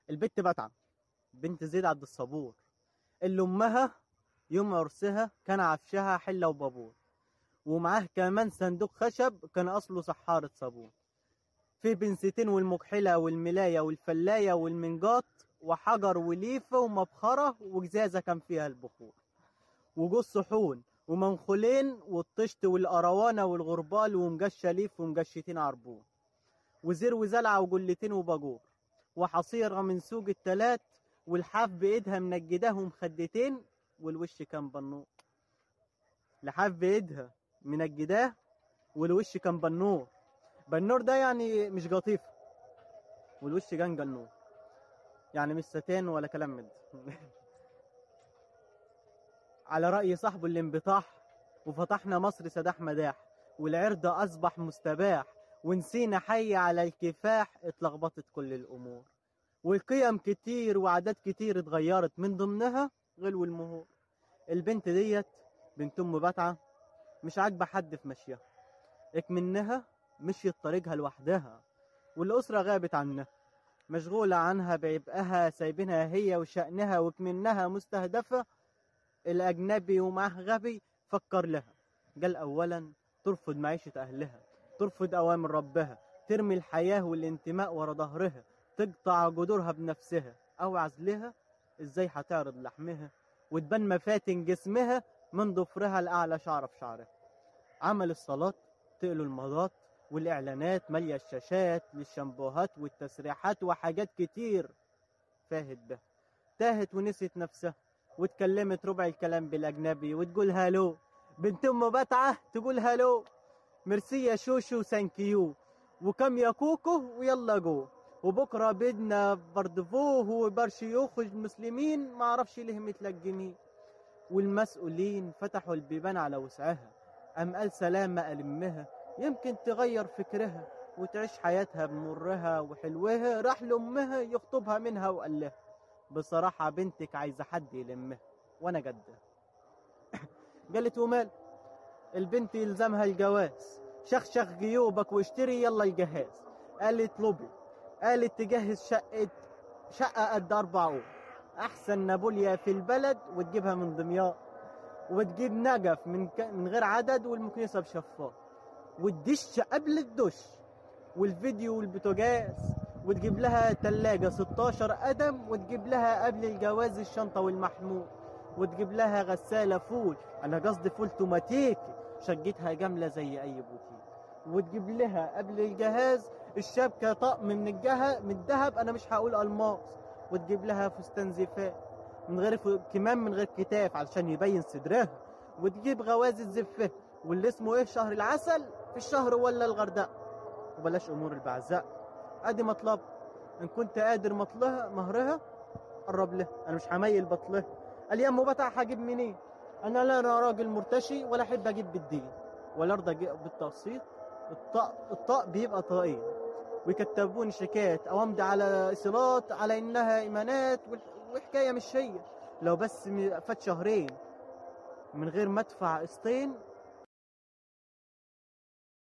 البت بتعة بنت زيد عبد الصبور اللي امها يوم عرسها كان عفشها حله وبابور ومعاه كمان صندوق خشب كان اصله سحارة صابون فيه بنستين والمكحلة والملاية والفلاية والمنجاط وحجر وليفة ومبخرة وجزازة كان فيها البخور وجوز صحون ومنخولين والطشت والقروانة والغربال ومجشة ليف ومجشتين عربون وزير وزلعة وجلتين وباجور وحصيرة من سوق التلات والحاف بإيدها منجداه ومخدتين والوش كان بنور لحاف بإيدها منجداه والوش كان بنور بنور ده يعني مش قطيفة والوش كان جنور يعني مش ستان ولا كلام من ده على رأي صاحبه الانبطاح وفتحنا مصر سداح مداح والعرض أصبح مستباح ونسينا حي على الكفاح اتلخبطت كل الأمور والقيم كتير وعادات كتير اتغيرت من ضمنها غلو المهور البنت ديت بنت أم بتعة مش عاجبة حد في مشيها اكمنها مشيت طريقها لوحدها والأسرة غابت عنها مشغولة عنها بعبئها سايبينها هي وشأنها وكمنها مستهدفة الأجنبي ومعه غبي فكر لها قال أولا ترفض معيشة أهلها ترفض أوامر ربها ترمي الحياة والانتماء ورا ظهرها تقطع جذورها بنفسها أو عزلها إزاي هتعرض لحمها وتبان مفاتن جسمها من ضفرها لأعلى شعر في شعرها عمل الصلاة تقلوا المضات والإعلانات مالية الشاشات للشامبوهات والتسريحات وحاجات كتير فاهت بها تاهت ونسيت نفسها واتكلمت ربع الكلام بالأجنبي وتقول هالو بنت أم بتعة تقول هالو ميرسي يا شوشو ثانكيو وكم يا كوكو ويلا جو وبكرة بدنا بردفوه وبرشيوخ المسلمين معرفش ليه متلجمين والمسؤولين فتحوا البيبان على وسعها أم قال سلامة ألمها يمكن تغير فكرها وتعيش حياتها بمرها وحلوها راح لأمها يخطبها منها وقال لها بصراحة بنتك عايزة حد يلمها وأنا جدة قالت ومال البنت يلزمها الجواز شخشخ جيوبك واشتري يلا الجهاز قالت لوبي قالت تجهز شقة شقة قد أربع أوض أحسن نابوليا في البلد وتجيبها من دمياط وتجيب نجف من ك... من غير عدد والمكنسة بشفاط والدش قبل الدش والفيديو والبوتاجاز وتجيب لها تلاجة 16 قدم وتجيب لها قبل الجواز الشنطة والمحمول وتجيب لها غسالة فول أنا قصدي فول توماتيكي شقتها جاملة زي أي بوتيك وتجيب لها قبل الجهاز الشبكة طقم من الجه من الذهب أنا مش هقول ألماس وتجيب لها فستان زفاف من غير ف... كمان من غير كتاف علشان يبين صدرها وتجيب غوازة زفة واللي اسمه ايه شهر العسل في الشهر ولا الغردقة وبلاش أمور البعزاء ادي مطلب ان كنت قادر مطلها مهرها قرب له انا مش هميل بطلها قال يا ام بتع هجيب منين انا لا انا راجل مرتشي ولا احب اجيب بالدين ولا ارضى اجيب بالتقسيط الطاق الطاق بيبقى طاقين ويكتبوني شيكات او امضي على ايصالات على انها ايمانات وحكايه مش هي لو بس فات شهرين من غير ما ادفع قسطين